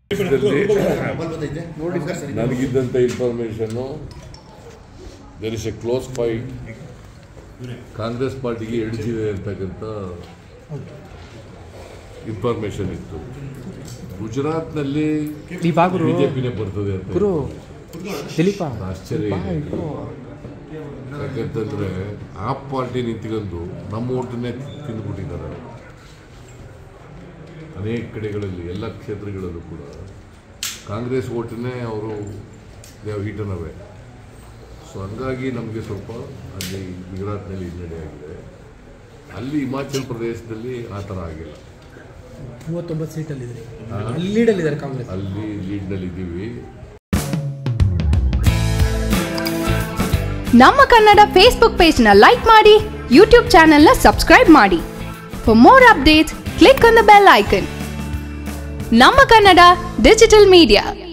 ನೋಡಿ ನನಗಿದ್ದಂಥ ಇನ್ಫಾರ್ಮೇಷನ್ನು there is a close fight Congress ಪಾರ್ಟಿಗೆ ಎಡಜಿದೆ ಅಂತಕ್ಕಂಥ ಇನ್ಫಾರ್ಮೇಷನ್ ಇತ್ತು ಗುಜರಾತ್ನಲ್ಲಿ ಇವಾಗ ಗುರು. ಬಿಜೆಪಿನೇ ಬರ್ತದೆ ಅಂತ ಗುರು ದಿಲೀಪ ಆಶ್ಚರ್ಯ ಇದೆ ಯಾಕಂತಂದ್ರೆ ಆ ಪಾರ್ಟಿ ನಿಂತ್ಕೊಂಡು ನಮ್ಮ ಓಟನ್ನೇ ತಿಂದುಬಿಟ್ಟಿದ್ದಾರೆ ಅನೇಕ ಕಡೆಗಳಲ್ಲಿ ಎಲ್ಲ ಕ್ಷೇತ್ರಗಳಲ್ಲೂ ಕೂಡ ಕಾಂಗ್ರೆಸ್ ಓಟನ್ನೇ ಅವರು ದೇವ್ ಹೀಟನ್ ಅವೇ ಸೊ ಹಂಗಾಗಿ ನಮಗೆ ಸ್ವಲ್ಪ ಅಲ್ಲಿ ಗುಜರಾತ್ನಲ್ಲಿ ಹಿನ್ನಡೆ ಆಗಿದೆ ಅಲ್ಲಿ ಹಿಮಾಚಲ್ ಪ್ರದೇಶದಲ್ಲಿ ಆ ಥರ ಆಗಿಲ್ಲ ಮೂವತ್ತೊಂಬತ್ತು ಸೀಟಲ್ಲಿದೆ ಲೀಡಲ್ಲಿದ್ದಾರೆ ಕಾಂಗ್ರೆಸ್ ಅಲ್ಲಿ ಲೀಡ್ನಲ್ಲಿ ಇದ್ದೀವಿ ನಮ್ಮ ಕನ್ನಡ ಫೇಸ್ಬುಕ್ ಪೇಜ್ನ ಲೈಕ್ ಮಾಡಿ ಯೂಟ್ಯೂಬ್ ಚಾನೆಲ್ನ ಸಬ್ಸ್ಕ್ರೈಬ್ ಮಾಡಿ for more updates click on the bell icon ನಮ್ಮ ಕನ್ನಡ ಡಿಜಿಟಲ್ ಮೀಡಿಯಾ